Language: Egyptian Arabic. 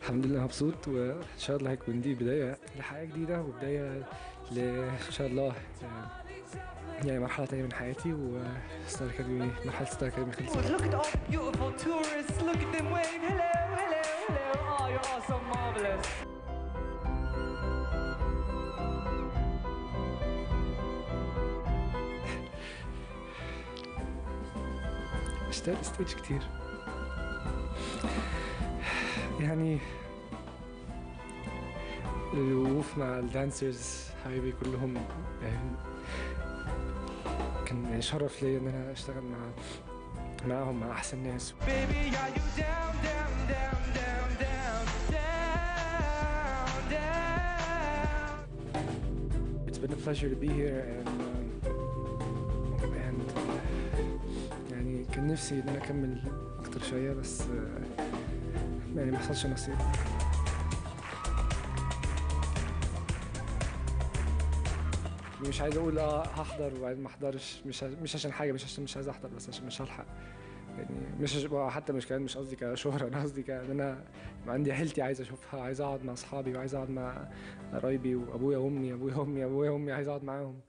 الحمد لله مبسوط وان شاء الله هيكون دي بدايه لحياه جديده وبدايه ل ان شاء الله آه، يعني مرحله تانية من حياتي وستار اكاديمي مرحله ستار اكاديمي خلصت Look at all the beautiful tourists. Look at them wave. Hello, hello, hello. Oh, you're all so marvelous. اشتغلت ستيج كتير يعني الوقوف مع الدانسرز حبايبي كلهم يعني كان شرف ليا ان انا اشتغل مع معاهم مع احسن ناس Baby, are you down, down, down, down, down, down, down? It's been a pleasure to be here and um, and uh, يعني كان نفسي ان انا اكمل اكتر شويه بس uh, يعني ما حصلش نصيب مش عايز اقول اه هحضر وبعدين ما احضرش مش ع- مش عشان حاجه مش عشان مش عايز احضر بس عشان مش هلحق يعني مش عش- حتى مش كمان مش قصدي كشهرة انا قصدي كان انا عندي عيلتي عايز اشوفها عايز اقعد مع اصحابي وعايز اقعد مع قرايبي وابويا وامي ابويا وامي ابويا وامي عايز اقعد معاهم